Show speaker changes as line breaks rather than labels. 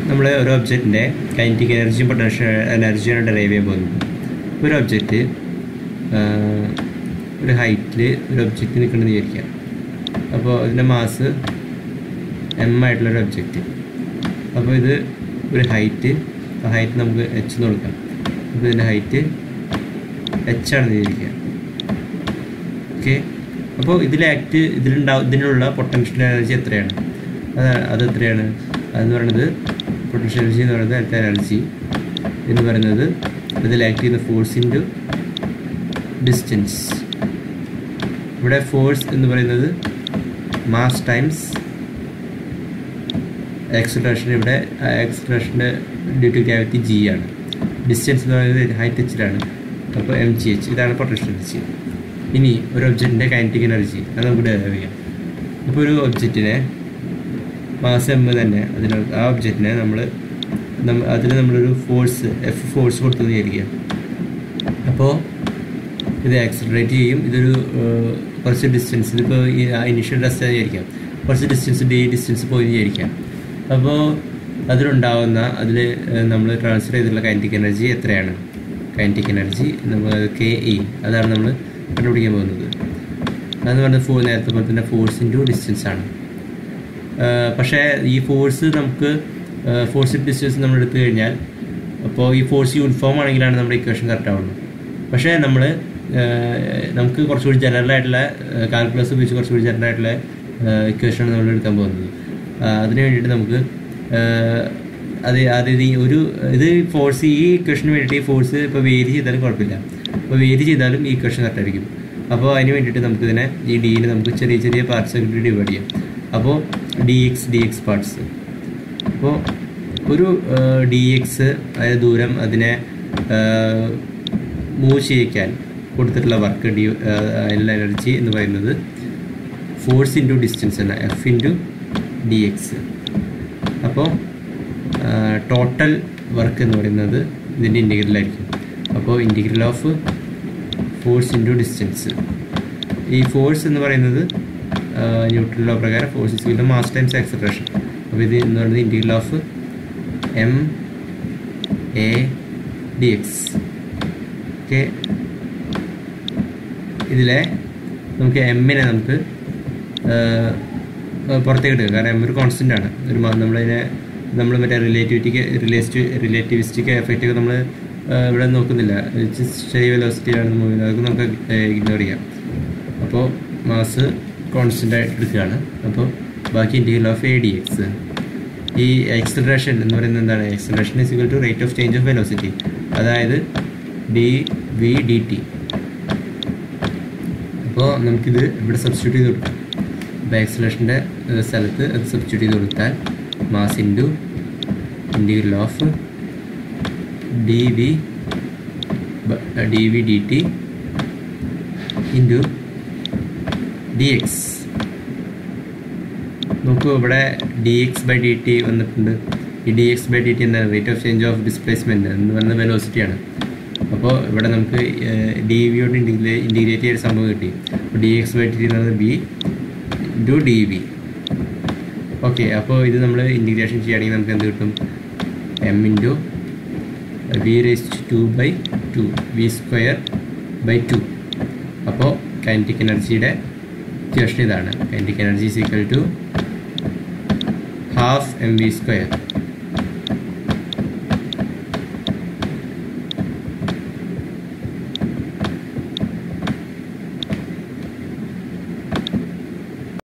നമ്മൾ ഒരു ഒബ്ജക്റ്റിൻ്റെ കൈനറ്റിക് എനർജിയും പൊട്ടൻഷ്യൽ എനർജിയാണ് ഡെറൈവ് ചെയ്യാൻ പോകുന്നത് ഒരു ഒബ്ജക്റ്റ് ഒരു ഹൈറ്റിൽ ഒരു ഒബ്ജക്റ്റ് നിൽക്കണമെന്ന് വിചാരിക്കാം അപ്പോൾ ഇതിൻ്റെ മാസ് എം ആയിട്ടുള്ളൊരു ഒബ്ജക്റ്റ് അപ്പോൾ ഇത് ഒരു ഹൈറ്റ് ആ ഹൈറ്റ് നമുക്ക് എച്ച് എന്ന് കൊടുക്കാം അപ്പോൾ ഇതിൻ്റെ ഹൈറ്റ് എച്ച് ആണെന്ന് വിചാരിക്കുക ഓക്കെ അപ്പോൾ ഇതിൽ ആക്ട് ഇതിലുണ്ടാവും ഇതിനുള്ള പൊട്ടൻഷ്യൽ എനർജി എത്രയാണ് അത് അത് എത്രയാണ് അതെന്ന് പറയുന്നത് പൊട്ടൻഷ്യൽ എനർജി എന്ന് പറയുന്നത് അടുത്ത എനർജി എന്ന് പറയുന്നത് ഇതിൽ ആക്ട് ചെയ്യുന്ന ഫോഴ്സ് ഇൻറ്റു ഡിസ്റ്റൻസ് ഇവിടെ ഫോഴ്സ് എന്ന് പറയുന്നത് മാസ് ടൈംസ് എക്സലേഷൻ ഇവിടെ എക്സലേഷൻ്റെ ഡ്യൂ ടു ഗ്രാവിറ്റി ജി ആണ് ഡിസ്റ്റൻസ് എന്ന് പറയുന്നത് ഹൈറ്റ് എച്ചിലാണ് അപ്പോൾ എം ജി എച്ച് ഇതാണ് പൊട്ടൻഷ്യൽ എനർജി ഇനി ഒരു ഒബ്ജക്റ്റിൻ്റെ കൈനറ്റിക് എനർജി അത് നമുക്ക് ഡെവലപ്പ് ചെയ്യാം ഇപ്പോൾ ഒരു ഒബ്ജക്റ്റിനെ മാസ് എം തന്നെ അതിന് ആ ഒബ്ജക്റ്റിനെ നമ്മൾ അതിന് നമ്മളൊരു ഫോഴ്സ് എഫ് ഫോഴ്സ് കൊടുത്തു വിചാരിക്കുക അപ്പോൾ ഇത് ആക്സിലറേറ്റ് ചെയ്യും ഇതൊരു ഏഹ്, കുറച്ച് ഡിസ്റ്റൻസ് ഇതിപ്പോൾ ഈ ഇനിഷ്യൽ ടെസ്റ്റ് വിചാരിക്കാം കുറച്ച് ഡിസ്റ്റൻസ് ഡി ഡിസ്റ്റൻസ് പോയി വിചാരിക്കാം അപ്പോൾ അതിലുണ്ടാവുന്ന അതിൽ നമ്മൾ ട്രാൻസ്ഫർ ചെയ്തിട്ടുള്ള കൈനറ്റിക് എനർജി എത്രയാണ് കൈനറ്റിക് എനർജി നമ്മൾ കെ ഇ അതാണ് നമ്മൾ കണ്ടുപിടിക്കാൻ പോകുന്നത് അതെന്ന് പറഞ്ഞത് ഫോ നേരത്തെ പോലെ തന്നെ ഫോഴ്സ് ഇൻറ്റു ഡിസ്റ്റൻസ് ആണ് ആഹ് പക്ഷേ ഈ ഫോഴ്സ് നമുക്ക് ഫോഴ്സ് ഡിസ്റ്റൻസ് നമ്മൾ എടുത്തു കഴിഞ്ഞാൽ അപ്പോൾ ഈ ഫോഴ്സ് യൂണിഫോം ആണെങ്കിലാണ് നമ്മുടെ ഇക്വേഷൻ കറക്റ്റ് ആവുള്ളൂ പക്ഷേ നമ്മൾ നമുക്ക് കുറച്ചുകൂടി ജനറൽ ആയിട്ടുള്ള കാൽക്കുലസ് ഉപയോഗിച്ച് കുറച്ചുകൂടി ജനറൽ ആയിട്ടുള്ള ഇക്വേഷനാണ് നമ്മൾ എടുക്കാൻ പോകുന്നത് ആഹ് അതിന് വേണ്ടിയിട്ട് നമുക്ക് ആഹ് അത് അതായത് ഈ ഒരു ഇത് ഫോഴ്സ് ഈ ഇക്വേഷന് വേണ്ടിയിട്ട് ഈ ഫോഴ്സ് ഇപ്പോൾ വേരി ചെയ്താലും കുഴപ്പമില്ല അപ്പോൾ വേരി ചെയ്താലും ഈ ഇക്വേഷൻ കറക്റ്റ് ആയിരിക്കും അപ്പോൾ അതിന് വേണ്ടിയിട്ട് നമുക്കിതിനെ ഈ ഡിനെ നമുക്ക് ചെറിയ ചെറിയ പാർട്സ് ആയിട്ട് ഡിവൈഡ് ചെയ്യാം അപ്പോൾ D X D X parts അപ്പോൾ ഒരു ഡി എക്സ് അതായത് ദൂരം അതിനെ മൂവ് ചെയ്യിക്കാൻ കൊടുത്തിട്ടുള്ള വർക്ക് ഡി അതിനുള്ള എനർജി എന്ന് പറയുന്നത് ഫോഴ്സ് ഇൻറ്റു ഡിസ്റ്റൻസ് ആണ് എഫ് ഇൻറ്റു ഡി എക്സ് അപ്പോൾ ടോട്ടൽ വർക്ക് എന്ന് പറയുന്നത് ഇതിൻ്റെ ഇൻറ്റിഗ്രലായിരിക്കും അപ്പോൾ integral of force into distance ഈ ഫോഴ്സ് എന്ന് പറയുന്നത് ന്യൂട്രൽ ലോ പ്രകാരം force is to mass times acceleration അപ്പോൾ ഇത് എന്ന് പറയുന്നത് integral of M A D X okay ഇതിലെ നമുക്ക് എമ്മിനെ നമുക്ക് ആഹ്, പുറത്തേക്ക് എടുക്കുക കാരണം എം ഒരു കോൺസ്റ്റൻ്റ് ആണ് ഒരു മ- നമ്മളതിനെ നമ്മൾ മറ്റേ റിലേറ്റിവിറ്റിക്ക് റിലേറ്റീവ് റിലേറ്റിവിസ്റ്റിക് എഫക്റ്റ് ഒക്കെ നമ്മൾ ഇവിടെ നോക്കുന്നില്ല സ്റ്റേ വെലോസിറ്റിയാണ് മൂവ് ചെയ്യുന്നത് അതൊക്കെ നമുക്ക് ഇഗ്നോർ ചെയ്യാം അപ്പോൾ മാസ് കോൺസ്റ്റൻ്റ് ആയിട്ട് എടുക്കുകയാണ് അപ്പോൾ ബാക്കി integral of A D X ഈ എക്സലറേഷൻ എന്ന് പറയുന്നത് എന്താണ് acceleration is equal to rate of change of velocity അതായത് ഡി വി ഡി ടി അപ്പോൾ നമുക്കിത് ഇവിടെ സബ്സ്റ്റിറ്റ്യൂട്ട് ചെയ്ത് കൊടുക്കാം അപ്പോൾ എക്സലേഷൻ്റെ സ്ഥലത്ത് അത് സബ്സ്റ്റിറ്റ്യൂട്ട് ചെയ്ത് കൊടുത്താൽ mass into integral of D V D V D T into D X നോക്കൂ ഇവിടെ D X by D T വന്നിട്ടുണ്ട് ഈ D X by D T എന്താണ് rate of change of displacement എന്ന് പറയുന്ന വെലോസിറ്റിയാണ് അപ്പോൾ ഇവിടെ നമുക്ക് ഡി വിയോട് ഇൻറ്റിഗ്രേ ഇൻറ്റിഗ്രേറ്റ് ചെയ്ത സംഭവം കിട്ടി അപ്പോൾ ഡി എക്സ് ബൈ ടി എന്ന് പറയുന്നത് B into D V okay അപ്പോൾ ഇത് നമ്മൾ ഇൻറ്റിഗ്രേഷൻ ചെയ്യുകയാണെങ്കിൽ നമുക്ക് എന്ത് കിട്ടും M into V raised to by two V square by two അപ്പോൾ കൈനറ്റിക് എനർജിയുടെ ഇക്വേഷൻ ഇതാണ് kinetic energy is equal to half M V square